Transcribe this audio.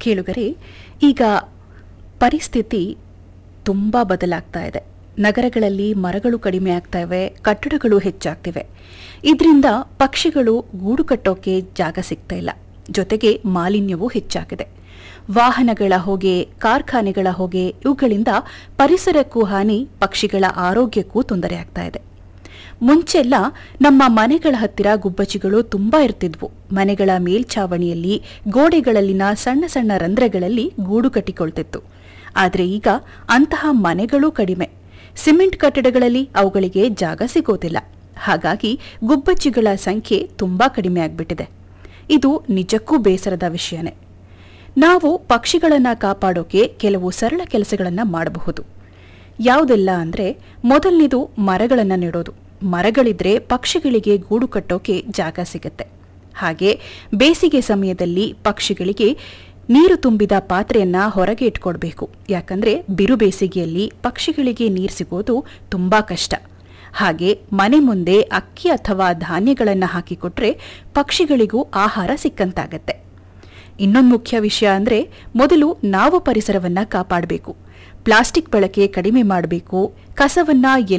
ಕೇಳುಗರೆ ಈಗ ಪರಿಸ್ಥಿತಿ ತುಂಬ ಬದಲಾಗ್ತಾ ಇದೆ ನಗರಗಳಲ್ಲಿ ಮರಗಳು ಕಡಿಮೆ ಆಗ್ತಾ ಇವೆ ಕಟ್ಟಡಗಳು ಹೆಚ್ಚಾಗ್ತಿವೆ ಇದರಿಂದ ಪಕ್ಷಿಗಳು ಗೂಡು ಕಟ್ಟೋಕೆ ಜಾಗ ಸಿಗ್ತಾ ಇಲ್ಲ ಜೊತೆಗೆ ಮಾಲಿನ್ಯವೂ ಹೆಚ್ಚಾಗಿದೆ ವಾಹನಗಳ ಹೊಗೆ ಕಾರ್ಖಾನೆಗಳ ಹೊಗೆ ಇವುಗಳಿಂದ ಪರಿಸರಕ್ಕೂ ಹಾನಿ ಪಕ್ಷಿಗಳ ಆರೋಗ್ಯಕ್ಕೂ ತೊಂದರೆ ಆಗ್ತಾ ಇದೆ ಮುಂಚೆಲ್ಲ ನಮ್ಮ ಮನೆಗಳ ಹತ್ತಿರ ಗುಬ್ಬಚ್ಚಿಗಳು ತುಂಬಾ ಇರ್ತಿದ್ವು ಮನೆಗಳ ಮೇಲ್ಛಾವಣಿಯಲ್ಲಿ ಗೋಡೆಗಳಲ್ಲಿನ ಸಣ್ಣ ಸಣ್ಣ ರಂಧ್ರಗಳಲ್ಲಿ ಗೂಡು ಕಟ್ಟಿಕೊಳ್ತಿತ್ತು ಆದರೆ ಈಗ ಅಂತಹ ಮನೆಗಳೂ ಕಡಿಮೆ ಸಿಮೆಂಟ್ ಕಟ್ಟಡಗಳಲ್ಲಿ ಅವುಗಳಿಗೆ ಜಾಗ ಸಿಗೋದಿಲ್ಲ ಹಾಗಾಗಿ ಗುಬ್ಬಚ್ಚಿಗಳ ಸಂಖ್ಯೆ ತುಂಬಾ ಕಡಿಮೆ ಆಗ್ಬಿಟ್ಟಿದೆ ಇದು ನಿಜಕ್ಕೂ ಬೇಸರದ ವಿಷಯನೇ ನಾವು ಪಕ್ಷಿಗಳನ್ನ ಕಾಪಾಡೋಕೆ ಕೆಲವು ಸರಳ ಕೆಲಸಗಳನ್ನ ಮಾಡಬಹುದು ಯಾವುದೆಲ್ಲ ಅಂದ್ರೆ ಮೊದಲನೇದು ಮರಗಳನ್ನ ನೆಡೋದು ಮರಗಳಿದ್ರೆ ಪಕ್ಷಿಗಳಿಗೆ ಗೂಡು ಕಟ್ಟೋಕೆ ಜಾಗ ಸಿಗುತ್ತೆ ಹಾಗೆ ಬೇಸಿಗೆ ಸಮಯದಲ್ಲಿ ಪಕ್ಷಿಗಳಿಗೆ ನೀರು ತುಂಬಿದ ಪಾತ್ರೆಯನ್ನ ಹೊರಗೆ ಇಟ್ಕೊಡ್ಬೇಕು ಯಾಕಂದ್ರೆ ಬಿರು ಬೇಸಿಗೆಯಲ್ಲಿ ಪಕ್ಷಿಗಳಿಗೆ ನೀರು ಸಿಗೋದು ತುಂಬಾ ಕಷ್ಟ ಹಾಗೆ ಮನೆ ಮುಂದೆ ಅಕ್ಕಿ ಅಥವಾ ಧಾನ್ಯಗಳನ್ನು ಹಾಕಿಕೊಟ್ರೆ ಪಕ್ಷಿಗಳಿಗೂ ಆಹಾರ ಸಿಕ್ಕಂತಾಗತ್ತೆ ಇನ್ನೊಂದು ಮುಖ್ಯ ವಿಷಯ ಅಂದ್ರೆ ಮೊದಲು ನಾವು ಪರಿಸರವನ್ನ ಕಾಪಾಡಬೇಕು ಪ್ಲಾಸ್ಟಿಕ್ ಬಳಕೆ ಕಡಿಮೆ ಮಾಡಬೇಕು ಕಸವನ್ನ